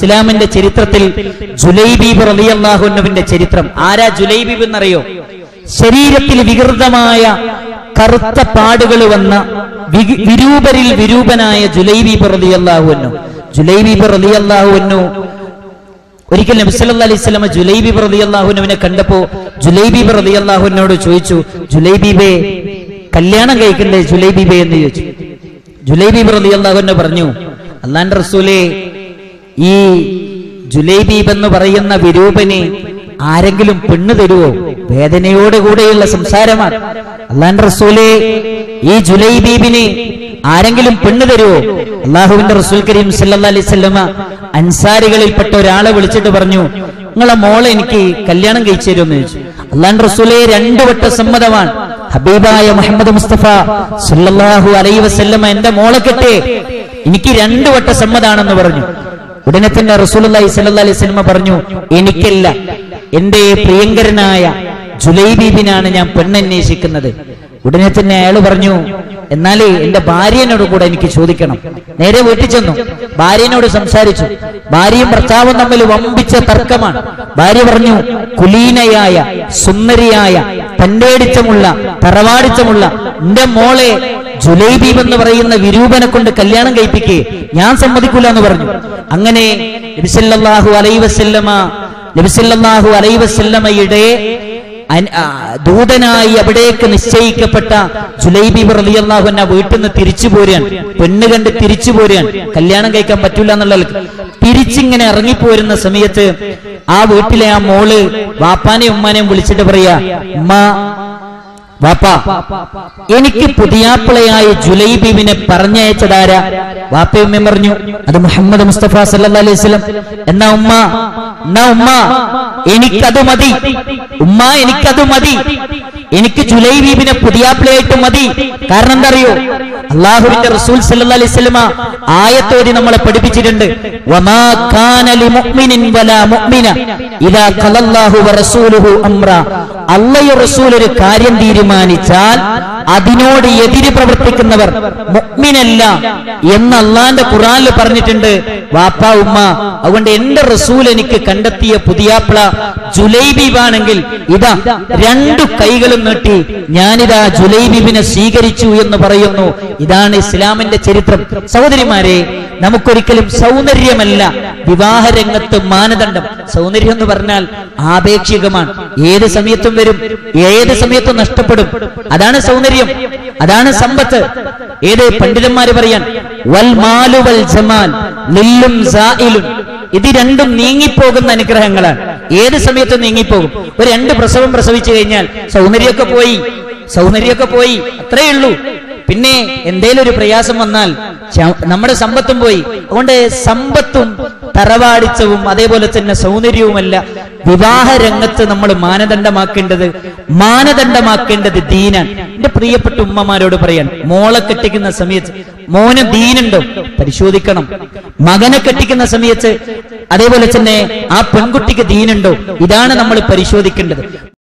ഇസ്ലാമിന്റെ ചരിത്രത്തിൽ ജുലൈബീബ് റളിയല്ലാഹുവിന്റെ ചരിത്രം ആരാ ജുലൈബീബ് എന്നറിയോ ശരീരത്തിൽ വികൃതമായ കറുത്ത പാടുകൾ വന്ന വി- വിരൂപരിൽ വിരൂപനായ ജുലൈബീബ് റളിയല്ലാഹുവിനു ജുലൈബീബ് റളിയല്ലാഹുവിനു ഒരിക്കൽ നബി സല്ലല്ലാഹു അലൈഹി വസല്ലം ജുലൈബീബ് റളിയല്ലാഹുവിനെ കണ്ടപ്പോ ജുലൈബീബ് റളിയല്ലാഹുവിനോട് ചോദിച്ചു ജുലൈബീബെ കല്യാണം കഴിക്കണ്ടേ ജുലൈബീബെ എന്ന് ചോദിച്ചു ജുലൈബീബ് റളിയല്ലാഹുവിനെ പറഞ്ഞു അള്ളാന്റെ റസൂലേ ഈ ജുലൈബീബ് എന്ന് പറയുന്ന വിരൂപന് ആരെങ്കിലും പെണ്ണ് തരുവോ വേദനയോട് കൂടെയുള്ള സംസാരമാണ് അള്ളാന്റെ റസൂലേ ഈ ജുലൈബീബിന് ആരെങ്കിലും പെണ്ണ് തരുവോ അള്ളാഹുവിന്റെ റസൂൽ കരീം സല്ലല്ലാഹു അലൈഹി വസല്ലമ അൻസാരികളിൽപ്പെട്ട ഒരാളെ വിളിച്ചിട്ട് പറഞ്ഞു നിങ്ങളെ മോളെ എനിക്ക് കല്യാണം കഴിച്ചു തരുമെന്ന് ചോദിച്ചു അള്ളാന്റെ റസൂലെ രണ്ടു വട്ട സമ്മതമാണ് ഹബീബായ മുഹമ്മദ് മുസ്തഫ സല്ലല്ലാഹു അലൈഹി വസല്ലമ എന്റെ മോളെ കെട്ടേ എനിക്ക് രണ്ടു വട്ട സമ്മതാണെന്ന് പറഞ്ഞു ഉടനെ തന്നെ റസൂലുള്ളാഹി സ്വല്ലല്ലാഹി അലൈഹി വസല്ലമ പറഞ്ഞു എനിക്കല്ല എന്റെ പ്രിയങ്കരനായ ജുലൈബീബിനാണ് ഞാൻ പെണ്ണന്വേഷിക്കുന്നത് ഉടനെ തന്നെ അയാൾ പറഞ്ഞു എന്നാലേ എന്റെ ഭാര്യനോട് കൂടെ എനിക്ക് ചോദിക്കണം നേരെ വീട്ടിൽ ചെന്നു ഭാര്യനോട് സംസാരിച്ചു ഭാര്യയും ഭർത്താവും തമ്മിൽ വമ്പിച്ച തർക്കമാണ് ഭാര്യ പറഞ്ഞു കുലീനയായ സുന്ദരിയായ തന്റേടിച്ചമുള്ള തറവാടിച്ചമുള്ള എന്റെ മോളെ ജുലൈബീബ് എന്ന് പറയുന്ന വിരൂപനെ കൊണ്ട് കല്യാണം കഴിപ്പിക്കേ ഞാൻ സമ്മതിക്കൂല എന്ന് പറഞ്ഞു അങ്ങനെ നബിസല്ലാഹു അലൈ വസല്ലമ നബിസല്ലാഹു അലൈ വസല്ലമയുടെ അൻ- ആ, ദൂതനായി അവിടേക്ക് നിശ്ചയിക്കപ്പെട്ട ജുലൈബീബ് റളിയല്ലാഹു അൻഹ വീട്ടിൽ നിന്ന് തിരിച്ചു പോരാൻ പെണ്ണ് കണ്ട് തിരിച്ചു പോരാൻ കല്യാണം കഴിക്കാൻ പറ്റൂല എന്നുള്ള തിരിച്ചിങ്ങനെ ഇറങ്ങിപ്പോരുന്ന സമയത്ത് ആ വീട്ടിലെ ആ മോള് വാപ്പാനെയും ഉമ്മാനെയും വിളിച്ചിട്ട് പറയാ ഉമ്മ വാപ്പ എനിക്ക് പുതിയാപ്പിളയായ ജുലൈബീബിനെ പറഞ്ഞയച്ചതാരാ വാപ്പയും ഉമ്മയും പറഞ്ഞു അത് മുഹമ്മദ് മുസ്തഫ സല്ലല്ലാഹു അലൈഹി വസല്ലം എന്നാ ഉമ്മ എന്നാ ഉമ്മ എനിക്കത് മതി ഉമ്മ എനിക്കത് മതി എനിക്ക് ജുലൈബീബിനെ പുതിയാപ്പിളയായിട്ട് മതി കാരണം എന്താ അറിയോ അള്ളാഹുവിന്റെ റസൂൽ സല്ലല്ലാഹു അലൈഹി വസല്ലമ ആയത്തോടി നമ്മളെ പഠിപ്പിച്ചിട്ടുണ്ട് വമാ കാന ലിമുഅ്മിനിൻ വലാ മുഅ്മിന ഇദാ ഖലല്ലാഹു വറസൂലുഹു അംറ അള്ളയോ റസൂൽ ഒരു കാര്യം തീരുമാനിച്ചാൽ അതിനോട് എതിര് പ്രവർത്തിക്കുന്നവർ മുഅ്മിനല്ല എന്ന് അള്ളാന്റെ ഖുറാനിൽ പറഞ്ഞിട്ടുണ്ട് വാപ്പ ഉമ്മ അതുകൊണ്ട് എന്റെ റസൂൽ എനിക്ക് കണ്ടെത്തിയ പുതിയാപ്ല ജുലൈബീബാണെങ്കിൽ ഇതാ രണ്ടു കൈകളും നീട്ടി ഞാനിതാ ജുലൈബീബിനെ സ്വീകരിച്ചു എന്ന് പറയുന്നു ഇതാണ് ഇസ്ലാമിന്റെ ചരിത്രം സഹോദരിമാരെ നമുക്കൊരിക്കലും സൗന്ദര്യമല്ല വിവാഹ രംഗത്ത് മാനദണ്ഡം സൗന്ദര്യം എന്ന് പറഞ്ഞാൽ ആപേക്ഷികമാണ് ഏത് സമയത്തും വരും ഏത് സമയത്തും നഷ്ടപ്പെടും അതാണ് സൗന്ദര്യം അതാണ് സമ്പത്ത് ഏത് പണ്ഡിതന്മാര് പറയാൻ വൽ മാലു വൽ ജമാൽ ലില്ലും സായിലും ഇത് രണ്ടും നീങ്ങിപ്പോകുന്ന അനുഗ്രഹങ്ങളാണ് ഏത് സമയത്തും നീങ്ങിപ്പോകും ഒരു രണ്ട് പ്രസവം പ്രസവിച്ചു കഴിഞ്ഞാൽ സൗന്ദര്യമൊക്കെ പോയി സൗന്ദര്യമൊക്കെ പോയി അത്രേ ഉള്ളൂ പിന്നെ എന്തേലും ഒരു പ്രയാസം വന്നാൽ ച- നമ്മുടെ സമ്പത്തും പോയി അതുകൊണ്ട് സമ്പത്തും തറവാടിച്ചവും അതേപോലെ തന്നെ സൗന്ദര്യവുമല്ല വിവാഹ രംഗത്ത് നമ്മൾ മാനദണ്ഡമാക്കേണ്ടത് മാനദണ്ഡമാക്കേണ്ടത് ദീനാണ് എന്റെ പ്രിയപ്പെട്ട ഉമ്മമാരോട് പറയാൻ മോളെ കെട്ടിക്കുന്ന സമയത്ത് മോന് ദീനുണ്ടോ പരിശോധിക്കണം മകനെ കെട്ടിക്കുന്ന സമയത്ത് അതേപോലെ തന്നെ ആ പെൺകുട്ടിക്ക് ദീനുണ്ടോ ഇതാണ് നമ്മൾ പരിശോധിക്കേണ്ടത്